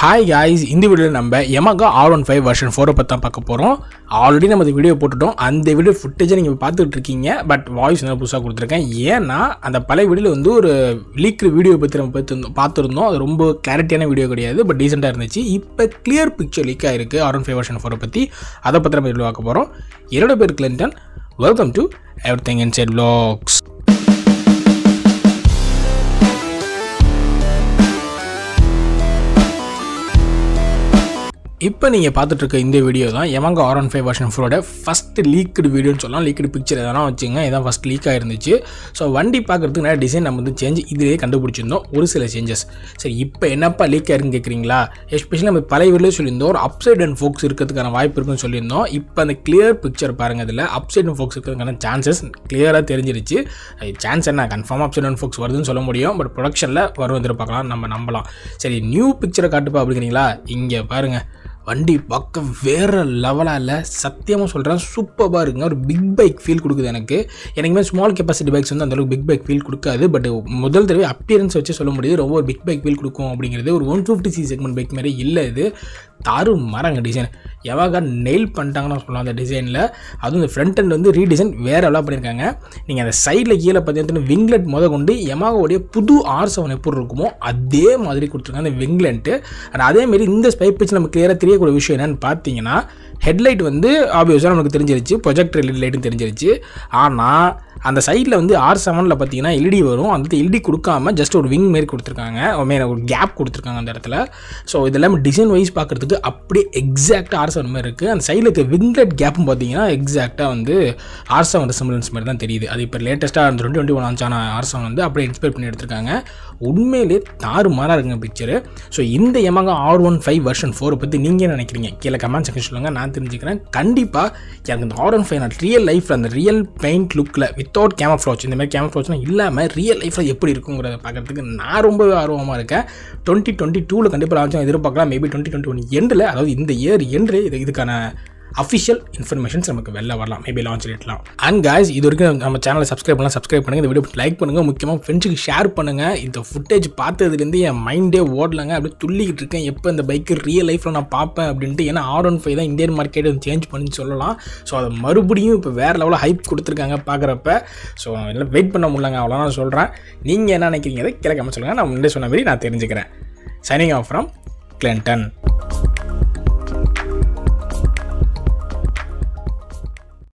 hi guys இந்த வீடியோவில் நம்ம Yamaha R one five version ஃபோரை பற்றி தான் பார்க்க போகிறோம் ஆல்ரெடி நம்ம இந்த வீடியோ போட்டுட்டோம் அந்த வீடியோ ஃபுட்டேஜை நீங்கள் பார்த்துட்டு இருக்கீங்க பட் வாய்ஸ் வந்து புதுசாக கொடுத்துருக்கேன் ஏன்னா அந்த பழைய வீடியோவில் வந்து ஒரு லீக் வீடியோ பற்றி நம்ம பார்த்து பார்த்துருந்தோம் அது ரொம்ப கிளாரிட்டியான வீடியோ கிடையாது பட் டீசெண்டாக இருந்துச்சு இப்போ கிளியர் பிக்சர் லீக் ஆயிருக்கு ஆர் ஒன் ஃபைவ் வெர்ஷன் ஃபோரை பற்றி அதை பற்றி நம்ம வீடியோ பார்க்க போகிறோம் என்னோட பேர் Clinton welcome to everything inside vlogs இப்போ நீங்கள் பார்த்துட்டு இருக்க இந்த வீடியோ தான் எமங்க ஆர் ஒன் ஃபைவ் வெர்ஷன் ஃபோரோட ஃபஸ்ட் லீக்டு வீடியோன்னு சொல்லலாம் லீக்டு பிக்சர் எதனா வச்சுங்க இதான் ஃபஸ்ட் லீக் ஆயிருந்துச்சு ஸோ வண்டி பார்க்குறதுக்கு நிறைய டிசைன் நம்ம வந்து சேஞ்ச் இதிலேயே கண்டுபிடிச்சிருந்தோம் ஒரு சில சேஞ்சஸ் சரி இப்போ என்னப்பா லீக் ஆயிருன்னு கேட்குறீங்களா எஸ்பெஷலி நம்ம பழைய வீடியோ சொல்லியிருந்தோம் ஒரு அப்சைட் அண்ட் ஃபோக்ஸ் இருக்கிறதுக்கான வாய்ப்பு இருக்குன்னு சொல்லியிருந்தோம் இப்போ அந்த கிளியர் பிக்சர் பாருங்கள் அதில் அப்சைட் அண்ட் ஃபோக்ஸ் இருக்கிறதுக்கான சான்சஸ் கிளியராக தெரிஞ்சிருச்சு சான்ஸ் என்ன கன்ஃபார்மாக அப்சைட் அண்ட் ஃபோக்ஸ் வருதுன்னு சொல்ல முடியும் பட் ப்ரொடக்ஷனில் வரும் எதிர்பார்க்கலாம் நம்ம நம்பலாம் சரி நியூ பிக்சரை காட்டுப்பா அப்படிங்கிறீங்களா இங்கே பாருங்கள் வண்டி பார்க்க வேறு லெவலாக இல்லை சத்தியமாக சொல்கிறேன் சூப்பராக இருக்குங்க ஒரு பிக் பைக் ஃபீல் கொடுக்குது எனக்கு எனக்குமே ஸ்மால் கெப்பாசிட்டி பைக்ஸ் வந்து அந்தளவுக்கு பிக் பைக் ஃபீல் கொடுக்காது பட் முதல் தடவை அப்பியரன்ஸ் வச்சு சொல்ல முடியுது ரொம்ப ஒரு பிக் பைக் ஃபீல் கொடுக்கும் அப்படிங்கிறது ஒரு one fifty C segment bike மாதிரி இல்லை இது தாறு மரங்க டிசைன் எவாக நெயில் பண்ணிட்டாங்கன்னு சொல்லலாம் அந்த டிசைனில் அதுவும் இந்த ஃப்ரண்ட் end வந்து ரீடிசைன் வேறு எல்லாம் பண்ணியிருக்காங்க நீங்கள் அந்த சைடில் கீழே பார்த்தீங்கன்னா விங்லெட் முத கொண்டு எமாகோடைய புது ஆர் செவன் எப்படி இருக்குமோ அதே மாதிரி கொடுத்துருக்காங்க அந்த விங்லெட்டு அண்ட் அதேமாரி இந்த ஸ்பை பிச் நம்ம கிளியராக தெரியக்கூடிய விஷயம் என்னன்னு பார்த்தீங்கன்னா ஹெட்லைட் வந்து ஆப்வியஸாக நமக்கு தெரிஞ்சிருச்சு ப்ரொஜெக்டர் எல்இடி லைட்டும் தெரிஞ்சிருச்சு ஆனால் அந்த சைடில் வந்து ஆர் செவனில் பார்த்தீங்கன்னா எல்இடி வரும் அந்த எல்இடி கொடுக்காம ஜஸ்ட் ஒரு விங் மாரி கொடுத்துருக்காங்க மேலே ஒரு கேப் கொடுத்துருக்காங்க அந்த இடத்துல ஸோ இதெல்லாம் டிசைன் வைஸ் பார்க்குறதுக்கு அப்படியே எக்ஸாக்டாக ஆர் செவன் மாதிரி இருக்குது அந்த சைடில் இருக்க விங்லெட் கேப்பும் பார்த்தீங்கன்னா எக்ஸாக்டாக வந்து ஆர் செவன் சிம்பிளன்ஸ் மாதிரி தான் தெரியுது அது இப்போ லேட்டஸ்ட்டாக அந்த டுவெண்ட்டி டுவெண்ட்டி ஒன் ஆன ஆர் செவன் வந்து அப்படியே இன்ஸ்பைர் பண்ணி எடுத்திருக்காங்க உண்மையிலே தாறு மாறாக இருக்குங்க பிக்சரு ஸோ இந்த Yamaha R one five version ஃபோரை பற்றி நீங்கள் என்ன நினைக்கிறீங்க கீழே கமெண்ட் செக்ஷன் சொல்லுங்கள் நான் தெரிஞ்சுக்கிறேன் கண்டிப்பாக எனக்கு இந்த ஆர் ஒன் ஃபைவ் நான் ரியல் லைஃப்பில் அந்த ரியல் பெயிண்ட் லுக்கில் வித்தவுட் கேமரா ஃப்ளாச் இந்த மாதிரி கேமரா ஃப்ளாச்லாம் இல்லாமல் ரியல் லைஃப்பில் எப்படி இருக்குங்கிறத பார்க்கறதுக்கு நான் ரொம்பவே ஆர்வமாக இருக்கேன் டுவெண்ட்டி டுவெண்ட்டி டூவில் கண்டிப்பாக லான்ச் எதிர்பார்க்கலாம் மேபி டுவெண்ட்டி டுவெண்ட்டி ஒன் எண்டில் அதாவது இந்த இயர் எண்டில் இது இதுக்கான அஃபிஷியல் இன்ஃபர்மேஷன்ஸ் நமக்கு வெளில வரலாம் மேபி லான்ச் டேட்லாம் அண்ட் guys இது வரைக்கும் நம்ம சேனலை சப்ஸ்கிரைப் பண்ணலாம் சப்ஸ்கிரைப் பண்ணுங்கள் இந்த வீடியோ லைக் பண்ணுங்கள் முக்கியமாக ஃப்ரெண்ட்ஸுக்கு ஷேர் பண்ணுங்கள் இந்த ஃபுட்டேஜ் பார்த்ததுலேருந்து என் மைண்டே ஓடலங்க அப்படியே துள்ளிக்கிட்டு இருக்கேன் எப்போ இந்த பைக்கு ரியல் லைஃப்பில் நான் பார்ப்பேன் அப்படின்ட்டு ஏன்னா ஆர் ஒன் ஃபைவ் தான் இந்தியன் மார்க்கெட் சேஞ்ச் பண்ணி சொல்லலாம் ஸோ அதை மறுபடியும் இப்போ வேறு லெவலில் ஹைப் கொடுத்துருக்காங்க பார்க்குறப்ப ஸோ எல்லாம் வெயிட் பண்ண முடியலங்க அவ்வளோ நான் சொல்கிறேன் நீங்கள் என்ன நினைக்கிறீங்க அதை கிழக்காம சொல்லுங்கள் நான் முன்னே சொன்ன மாதிரி நான் தெரிஞ்சுக்கிறேன் சைனிங் ஆஃப் ஃப்ரம் கிளென்டன்